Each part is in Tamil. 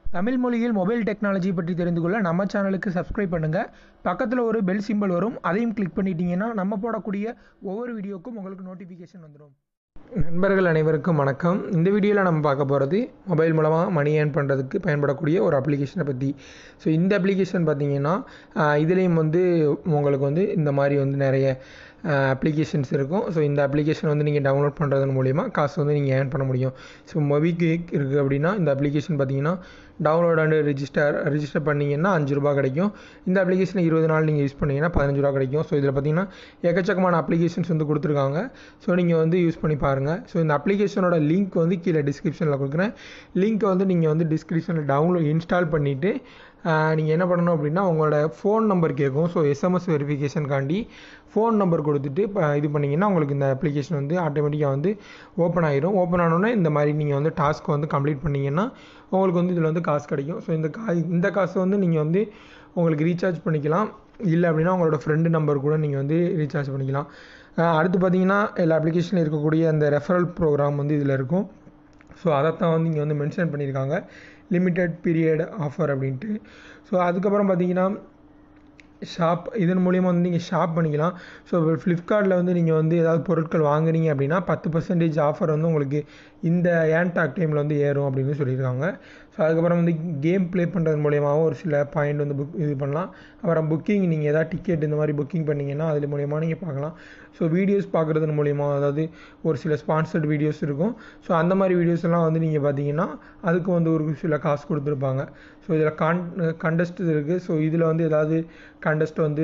தமிழ் மொழியில் மொபைல் டெக்னாலஜி பற்றி தெரிந்து கொள்ள நம்ம சேனலுக்கு சப்ஸ்கிரைப் பண்ணுங்கள் பக்கத்தில் ஒரு பெல் சிம்பல் வரும் அதையும் கிளிக் பண்ணிட்டீங்கன்னா நம்ம போடக்கூடிய ஒவ்வொரு வீடியோக்கும் உங்களுக்கு நோட்டிஃபிகேஷன் வந்துடும் நண்பர்கள் அனைவருக்கும் வணக்கம் இந்த வீடியோவில் நம்ம பார்க்க போகிறது மொபைல் மூலமாக மணி ஏர்ன் பண்ணுறதுக்கு பயன்படக்கூடிய ஒரு அப்ளிகேஷனை பற்றி ஸோ இந்த அப்ளிகேஷன் பார்த்தீங்கன்னா இதுலேயும் வந்து உங்களுக்கு வந்து இந்த மாதிரி வந்து நிறைய அப்ளிகேஷன்ஸ் இருக்கும் ஸோ இந்த அப்ளிகேஷன் வந்து நீங்கள் டவுன்லோட் பண்ணுறதன் மூலிமா காசு வந்து நீங்கள் ஏர்ன் பண்ண முடியும் ஸோ மொபிக்விக் இருக்குது அப்படின்னா இந்த அப்ளிகேஷன் பார்த்தீங்கன்னா டவுன்லோட் அண்ட் ரிஜிஸ்டர் ரிஜிஸ்டர் பண்ணிங்கன்னா அஞ்சு ரூபா கிடைக்கும் இந்த அப்ளிகேஷனை இருபது நாள் நீங்கள் யூஸ் பண்ணிங்கன்னா பதினஞ்சு ரூபா கிடைக்கும் ஸோ இதில் பார்த்தீங்கன்னா எக்கச்சக்கமான அப்ளிகேஷன்ஸ் வந்து கொடுத்துருக்காங்க ஸோ நீங்கள் வந்து யூஸ் பண்ணி பாருங்கள் ஸோ இந்த அப்ளிகேஷனோட லிங்க் வந்து கீழே டிஸ்கிரிப்ஷனில் கொடுக்குறேன் லிங்க்கை வந்து நீங்கள் வந்து டிஸ்கிரிப்ஷனில் டவுன்லோட் இன்ஸ்டால் பண்ணிவிட்டு நீங்கள் என்ன பண்ணணும் அப்படின்னா உங்களோட ஃபோன் நம்பர் கேட்கும் ஸோ எஸ்எம்எஸ் வெரிஃபிகேஷனுக்காண்டி ஃபோன் நம்பர் கொடுத்துட்டு இப்போ இது பண்ணிங்கன்னா உங்களுக்கு இந்த அப்ளிகேஷன் வந்து ஆட்டோமேட்டிக்காக வந்து ஓப்பன் ஆகிரும் ஓப்பன் ஆனோடனே இந்த மாதிரி நீங்கள் வந்து டாஸ்க் வந்து கம்ப்ளீட் பண்ணிங்கன்னா உங்களுக்கு வந்து இதில் வந்து காசு கிடைக்கும் ஸோ இந்த கா இந்த காசு வந்து நீங்கள் வந்து உங்களுக்கு ரீசார்ஜ் பண்ணிக்கலாம் இல்லை அப்படின்னா உங்களோட ஃப்ரெண்டு நம்பர் கூட நீங்கள் வந்து ரீசார்ஜ் பண்ணிக்கலாம் அடுத்து பார்த்தீங்கன்னா எல்லா அப்ளிகேஷனில் இருக்கக்கூடிய அந்த ரெஃபரல் ப்ரோக்ராம் வந்து இதில் இருக்கும் ஸோ அதைத்தான் வந்து இங்கே வந்து மென்ஷன் பண்ணியிருக்காங்க லிமிட்டட் பீரியட் ஆஃபர் அப்படின்ட்டு ஸோ அதுக்கப்புறம் பார்த்தீங்கன்னா ஷாப் இதன் மூலியமாக வந்து நீங்கள் ஷாப் பண்ணிக்கலாம் ஸோ ஃப்ளிப்கார்ட்டில் வந்து நீங்கள் வந்து ஏதாவது பொருட்கள் வாங்குறீங்க அப்படின்னா பத்து பர்சன்டேஜ் ஆஃபர் வந்து உங்களுக்கு இந்த ஏன்டாக் டைமில் வந்து ஏறும் அப்படின்னு சொல்லியிருக்காங்க ஸோ அதுக்கப்புறம் வந்து கேம் ப்ளே பண்ணுறது மூலியமாகவும் ஒரு சில பாயிண்ட் வந்து புக் இது பண்ணலாம் அப்புறம் புக்கிங் நீங்கள் எதாவது டிக்கெட் இந்த மாதிரி புக்கிங் பண்ணிங்கன்னா அது மூலியமாக நீங்கள் பார்க்கலாம் ஸோ வீடியோஸ் பார்க்குறது மூலியமா அதாவது ஒரு சில ஸ்பான்சர்ட் வீடியோஸ் இருக்கும் ஸோ அந்த மாதிரி வீடியோஸ் எல்லாம் வந்து நீங்கள் பார்த்தீங்கன்னா அதுக்கு வந்து ஒரு சில காசு கொடுத்துருப்பாங்க ஸோ இதில் கான் கண்டஸ்ட் இருக்குது ஸோ இதில் வந்து ஏதாவது கண்டஸ்ட் வந்து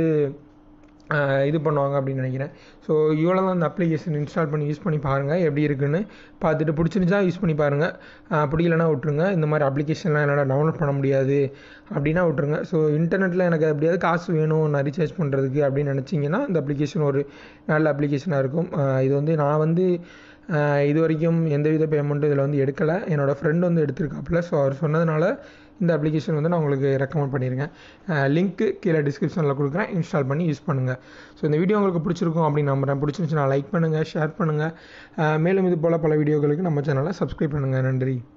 இது பண்ணுவாங்க அப்படின்னு நினைக்கிறேன் ஸோ இவ்வளோ தான் அந்த அப்ளிகேஷன் இன்ஸ்டால் பண்ணி யூஸ் பண்ணி பாருங்கள் எப்படி இருக்குன்னு பார்த்துட்டு பிடிச்சிருந்தா யூஸ் பண்ணி பாருங்கள் பிடிக்கலனா விட்ருங்க இந்த மாதிரி அப்ளிகேஷன்லாம் என்னால் டவுன்லோட் பண்ண முடியாது அப்படின்னா விட்ருங்க ஸோ இன்டர்நெட்டில் எனக்கு எப்படியாவது காசு வேணும் நான் ரீசார்ஜ் பண்ணுறதுக்கு அப்படின்னு நினச்சிங்கன்னா இந்த அப்ளிகேஷன் ஒரு நல்ல அப்ளிகேஷனாக இருக்கும் இது வந்து நான் வந்து இது வரைக்கும் எந்தவித பேமெண்ட்டும் இதில் வந்து எடுக்கலை என்னோடய ஃப்ரெண்ட் வந்து எடுத்திருக்காப்புல ஸோ அவர் சொன்னதுனால இந்த அப்ளிகேஷன் வந்து நான் உங்களுக்கு ரெக்கமெண்ட் பண்ணியிருக்கேன் லிங்க்கு கீழே டிஸ்கிரிப்ஷனில் கொடுக்குறேன் இன்ஸ்டால் பண்ணி யூஸ் பண்ணுங்கள் ஸோ இந்த வீடியோ உங்களுக்கு பிடிச்சிருக்கும் அப்படின்னு நம்புறேன் பிடிச்சிருந்துச்சுன்னா லைக் பண்ணுங்கள் ஷேர் பண்ணுங்கள் மேலும் இது போல் பல வீடியோக்களுக்கு நம்ம சேனலை சப்ஸ்கிரைப் பண்ணுங்கள் நன்றி